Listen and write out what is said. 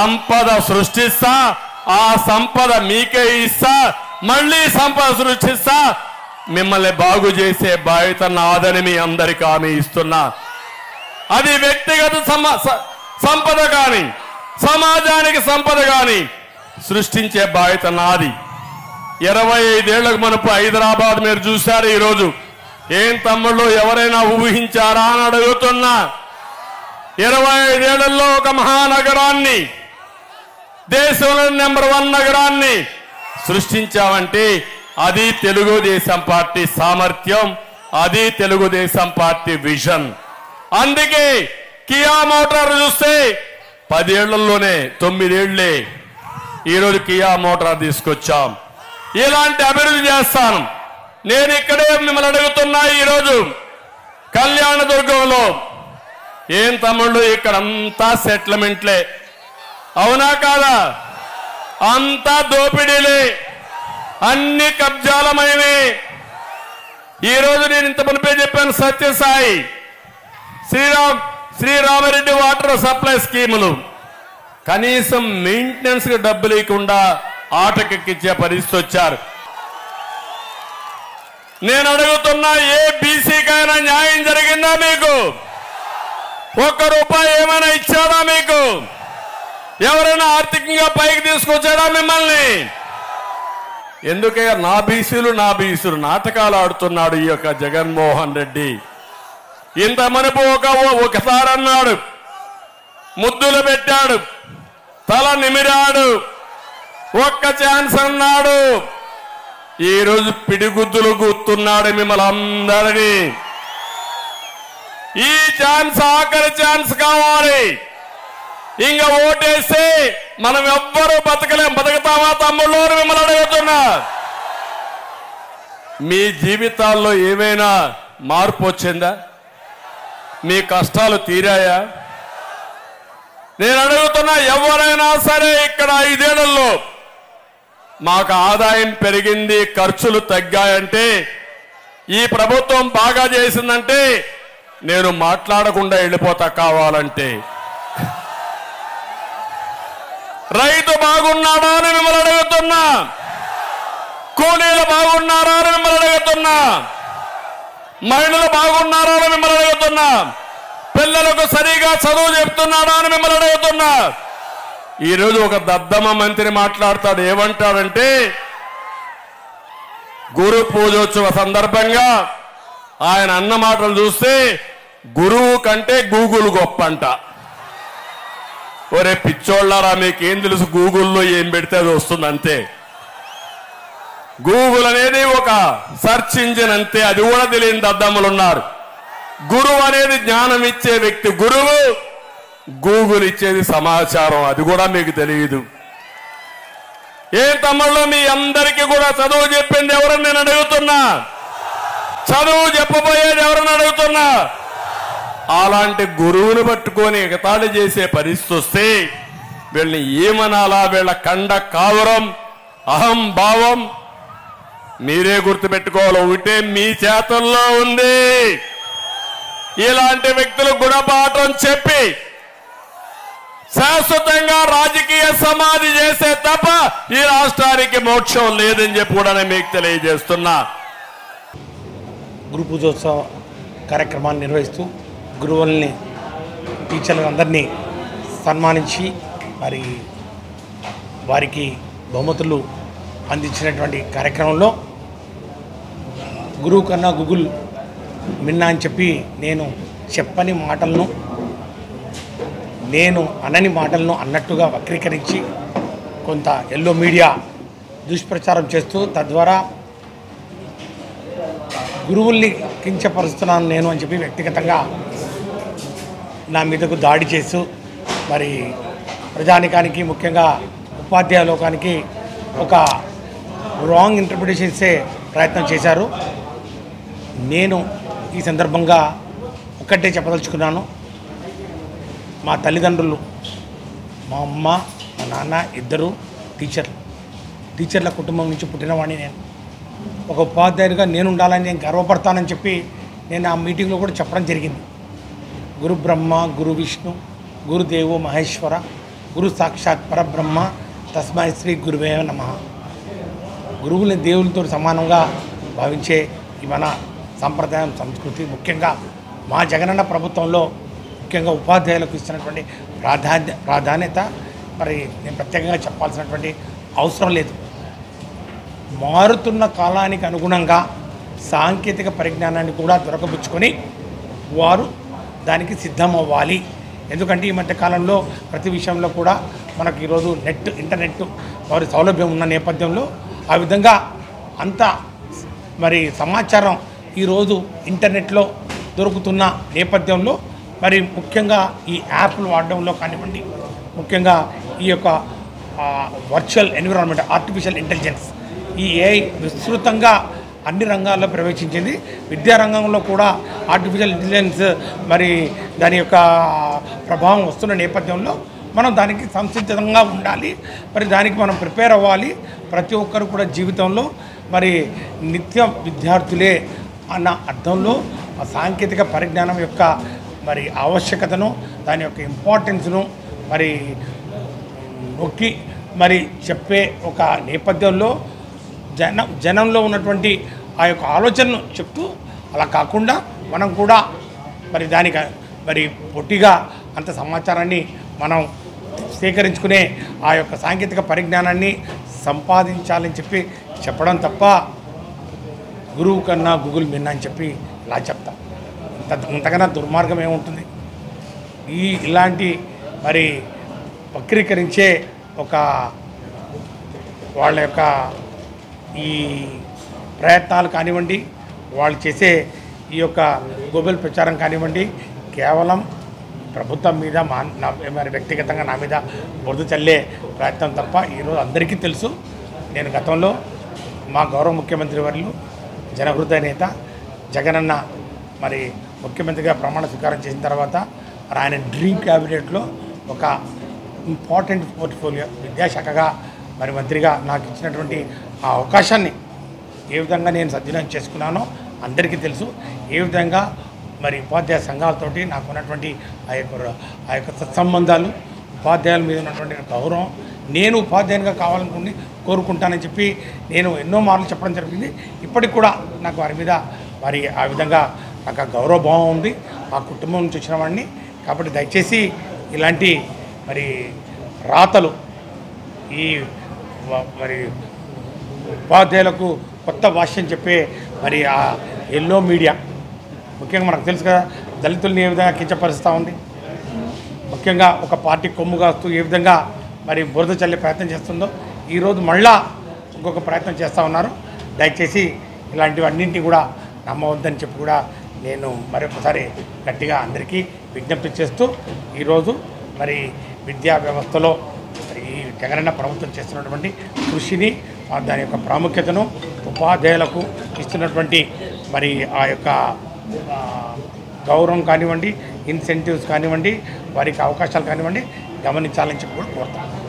సంపద సృష్టిస్తా ఆ సంపద మీకే ఇస్తా మళ్ళీ సంపద సృష్టిస్తా మిమ్మల్ని బాగు చేసే బాధ్యత నాదని మీ అందరికీ హామీ ఇస్తున్నా అది వ్యక్తిగత సమ- స- సంపద కాని సమాజానికి సంపద కాని సృష్టించే బాధ్యత నాది ఇరవై ఐదేళ్లకు మనపు హైదరాబాద్ మీరు చూశారు ఈరోజు ఏం తమ్ముళ్ళు ఎవరైనా ఊహించారా అని అడుగుతున్నా ఇరవై ఐదేళ్లలో ఒక మహానగరాన్ని దేశంలో నెంబర్ వన్ నగరాన్ని సృష్టించామంటే అది తెలుగుదేశం పార్టీ సామర్థ్యం అది తెలుగుదేశం పార్టీ విజన్ అందుకే కియా మోటార్ చూస్తే పదేళ్లలోనే తొమ్మిదేళ్లే ఈరోజు కియా మోటార్ తీసుకొచ్చాం ఇలాంటి అభివృద్ధి చేస్తాను నేను ఇక్కడే మిమ్మల్ని అడుగుతున్నా ఈరోజు కళ్యాణదుర్గంలో ఏం తమ్ముళ్ళు ఇక్కడ అంతా సెటిల్మెంట్లే అవునా కాదా అంతా దోపిడీలే అన్ని కబ్జాలమైనవి ఈ రోజు నేను ఇంత మునిపే చెప్పాను సత్యసాయి శ్రీరామ్ శ్రీరామరెడ్డి వాటర్ సప్లై స్కీములు కనీసం మెయింటెనెన్స్ కి డబ్బులు ఇవ్వకుండా ఆటకెక్కించే పరిస్థితి వచ్చారు నేను అడుగుతున్నా ఏ బీసీకైనా న్యాయం జరిగిందా మీకు ఒక్క రూపాయి ఏమైనా ఇచ్చాడా మీకు ఎవరైనా ఆర్థికంగా పైకి తీసుకొచ్చాడా మిమ్మల్ని ఎందుకే నా బీసీలు నా బీసీలు నాటకాలు ఆడుతున్నాడు ఈ యొక్క జగన్మోహన్ రెడ్డి ఇంత మనపు ఒక ఒకసారి అన్నాడు ముద్దులు పెట్టాడు తల నిమిరాడు ఒక్క ఛాన్స్ అన్నాడు ఈ రోజు పిడిగుద్దులు గుర్తున్నాడు మిమ్మల్ని అందరినీ ఈ ఛాన్స్ ఆఖరి ఛాన్స్ కావాలి ఇంకా ఓటేస్తే మనం ఎవ్వరూ బతకలేం బతుకుతామా తమ్ముళ్ళు అని మిమ్మల్ని అడుగుతున్నా మీ జీవితాల్లో ఏమైనా మార్పు వచ్చిందా మీ కష్టాలు తీరాయా నేను అడుగుతున్నా ఎవరైనా సరే ఇక్కడ ఐదేళ్లలో మాకు ఆదాయం పెరిగింది ఖర్చులు తగ్గాయంటే ఈ ప్రభుత్వం బాగా చేసిందంటే నేను మాట్లాడకుండా వెళ్ళిపోతా కావాలంటే రైతు బాగున్నాడా అని మిమ్మల్ని అడుగుతున్నా కూలీలు బాగున్నారా అని మిమ్మల్ని అడుగుతున్నా మహిళలు బాగున్నారా అని మిమ్మల్ని అడుగుతున్నా పిల్లలకు సరిగా చదువు చెప్తున్నాడా అని మిమ్మల్ని అడుగుతున్నా ఈరోజు ఒక దద్దమ్మ మంత్రి మాట్లాడతాడు ఏమంటాడంటే గురు పూజోత్సవ సందర్భంగా ఆయన అన్న మాటలు చూస్తే గురువు కంటే గూగుల్ గొప్పంట ఒరే పిచ్చోళ్ళారా మీకేం తెలుసు గూగుల్లో ఏం పెడితే అది వస్తుంది అంతే గూగుల్ అనేది ఒక సెర్చ్ ఇంజిన్ అంతే అది కూడా తెలియని దద్దమ్మలు ఉన్నారు గురువు అనేది జ్ఞానం ఇచ్చే వ్యక్తి గురువు గూగుల్ ఇచ్చేది సమాచారం అది కూడా మీకు తెలియదు ఏ తమ్ముళ్ళు మీ అందరికీ కూడా చదువు చెప్పింది ఎవరని నేను అడుగుతున్నా చదువు చెప్పబోయేది ఎవరని అడుగుతున్నా అలాంటి గురువుని పట్టుకొని ఎగతాళి చేసే పరిస్థితి వస్తే వీళ్ళని ఏమనాలా వీళ్ళ కండ కావరం అహం భావం మీరే గుర్తుపెట్టుకోవాలి ఒకటే మీ చేతుల్లో ఉంది ఇలాంటి వ్యక్తులు గుణపాఠం చెప్పి శాశ్వతంగా రాజకీయ సమాధి చేసే తప్ప ఈ రాష్ట్రానికి మోక్షం లేదని చెప్పి కూడా నేను మీకు తెలియజేస్తున్నా గురు పూజోత్సవ కార్యక్రమాన్ని నిర్వహిస్తూ గురువుల్ని టీచర్లు అందరినీ సన్మానించి మరి వారికి బహుమతులు అందించినటువంటి కార్యక్రమంలో గురువు కన్నా గూగుల్ మిన్నా అని చెప్పి నేను చెప్పని మాటలను నేను అనని మాటలను అన్నట్టుగా వక్రీకరించి కొంత ఎల్లో మీడియా దుష్ప్రచారం చేస్తూ తద్వారా గురువుల్ని కించపరుస్తున్నాను నేను అని చెప్పి వ్యక్తిగతంగా నా మీదకు దాడి చేస్తూ మరి ప్రజానికానికి ముఖ్యంగా ఉపాధ్యాయ లోకానికి ఒక రాంగ్ ఇంటర్ప్రిటేషన్ ఇచ్చే ప్రయత్నం చేశారు నేను ఈ సందర్భంగా ఒక్కటే చెప్పదలుచుకున్నాను మా తల్లిదండ్రులు మా అమ్మ మా నాన్న ఇద్దరు టీచర్లు టీచర్ల కుటుంబం నుంచి పుట్టినవాడిని నేను ఒక ఉపాధ్యాయుడిగా నేను ఉండాలని నేను గర్వపడతానని చెప్పి నేను ఆ మీటింగ్లో కూడా చెప్పడం జరిగింది గురు బ్రహ్మ గురు విష్ణు గురుదేవు మహేశ్వర గురు సాక్షాత్ పరబ్రహ్మ తస్మై శ్రీ గురువే నమ గురువుని దేవులతో సమానంగా భావించే ఈ మన సాంప్రదాయం సంస్కృతి ముఖ్యంగా మా జగనన్న ప్రభుత్వంలో ముఖ్యంగా ఉపాధ్యాయులకు ఇస్తున్నటువంటి ప్రాధాన్య ప్రాధాన్యత మరి నేను ప్రత్యేకంగా చెప్పాల్సినటువంటి అవసరం లేదు మారుతున్న కాలానికి అనుగుణంగా సాంకేతిక పరిజ్ఞానాన్ని కూడా దొరకబుచ్చుకొని వారు దానికి సిద్ధమవ్వాలి ఎందుకంటే ఈ మధ్య కాలంలో ప్రతి విషయంలో కూడా మనకు ఈరోజు నెట్ ఇంటర్నెట్ వారి సౌలభ్యం ఉన్న నేపథ్యంలో ఆ విధంగా అంత మరి సమాచారం ఈరోజు ఇంటర్నెట్లో దొరుకుతున్న నేపథ్యంలో మరి ముఖ్యంగా ఈ యాప్లు వాడడంలో కానివ్వండి ముఖ్యంగా ఈ యొక్క వర్చువల్ ఎన్విరాన్మెంట్ ఆర్టిఫిషియల్ ఇంటెలిజెన్స్ ఈ ఏఐ విస్తృతంగా అన్ని రంగాల్లో ప్రవేశించింది విద్యారంగంలో కూడా ఆర్టిఫిషియల్ ఇంటెలిజెన్స్ మరి దాని యొక్క ప్రభావం వస్తున్న నేపథ్యంలో మనం దానికి సంసిద్ధంగా ఉండాలి మరి దానికి మనం ప్రిపేర్ అవ్వాలి ప్రతి ఒక్కరు కూడా జీవితంలో మరి నిత్య విద్యార్థులే అన్న అర్థంలో ఆ సాంకేతిక పరిజ్ఞానం యొక్క మరి ఆవశ్యకతను దాని యొక్క ఇంపార్టెన్స్ను మరి నొక్కి మరి చెప్పే ఒక నేపథ్యంలో జన జనంలో ఉన్నటువంటి ఆ యొక్క ఆలోచనను చెప్తూ అలా కాకుండా మనం కూడా మరి దానికి మరి పొట్టిగా అంత సమాచారాన్ని మనం సేకరించుకునే ఆ యొక్క సాంకేతిక పరిజ్ఞానాన్ని సంపాదించాలని చెప్పి చెప్పడం తప్ప గురువు కన్నా గూగుల్ మిన్న అని చెప్పి ఇలా చెప్తా ఇంత ఇంతకన్నా దుర్మార్గం ఏముంటుంది ఈ ఇలాంటి మరి వక్రీకరించే ఒక వాళ్ళ యొక్క ఈ ప్రయత్నాలు కానివ్వండి వాళ్ళు చేసే ఈ యొక్క గోబెల్ ప్రచారం కానివ్వండి కేవలం ప్రభుత్వం మీద మా నా మరి వ్యక్తిగతంగా నా మీద బురద చల్లే ప్రయత్నం తప్ప ఈరోజు అందరికీ తెలుసు నేను గతంలో మా గౌరవ ముఖ్యమంత్రి వర్యులు జనహృదయ నేత జగనన్న మరి ముఖ్యమంత్రిగా ప్రమాణ స్వీకారం చేసిన తర్వాత మరి ఆయన డ్రీమ్ క్యాబినెట్లో ఒక ఇంపార్టెంట్ పోర్ట్ఫోలియో విద్యాశాఖగా మరి మంత్రిగా నాకు ఇచ్చినటువంటి ఆ అవకాశాన్ని ఏ విధంగా నేను సద్వినియోగం చేసుకున్నానో అందరికీ తెలుసు ఏ విధంగా మరి ఉపాధ్యాయ సంఘాలతోటి నాకు ఉన్నటువంటి ఆ యొక్క ఆ యొక్క సత్సంబంధాలు ఉపాధ్యాయుల మీద ఉన్నటువంటి గౌరవం నేను ఉపాధ్యాయునిగా కావాలనుకుని కోరుకుంటానని చెప్పి నేను ఎన్నో మార్లు చెప్పడం జరిగింది ఇప్పటికి కూడా నాకు వారి మీద మరి ఆ విధంగా నాకు ఆ గౌరవభావం ఉంది ఆ కుటుంబం నుంచి వచ్చిన వాడిని కాబట్టి దయచేసి ఇలాంటి మరి రాతలు ఈ వ- మరి ఉపాధ్యాయులకు కొత్త భాష్యం చెప్పే మరి ఆ ఎల్లో మీడియా ముఖ్యంగా మనకు తెలుసు కదా దళితుల్ని ఏ విధంగా కించపరుస్తూ ఉంది ముఖ్యంగా ఒక పార్టీ కొమ్ము కాస్తూ ఏ విధంగా మరి బురద చల్లే ప్రయత్నం చేస్తుందో ఈరోజు మళ్ళా ఇంకొక ప్రయత్నం చేస్తూ ఉన్నారు దయచేసి ఇలాంటివన్నింటినీ కూడా నమ్మవద్దని చెప్పి కూడా నేను మరొకసారి గట్టిగా అందరికీ విజ్ఞప్తి చేస్తూ ఈరోజు మరి విద్యా వ్యవస్థలో మరి ఈ జగనన్న ప్రభుత్వం చేస్తున్నటువంటి కృషిని ఆ దాని యొక్క ప్రాముఖ్యతను ఉపాధ్యాయులకు ఇస్తున్నటువంటి మరి ఆ యొక్క ఆ, గౌరవం కానివ్వండి ఇన్సెంటివ్స్ కానివ్వండి వారికి అవకాశాలు కానివ్వండి గమనించాలని చెప్పి కూడా కోరుతాను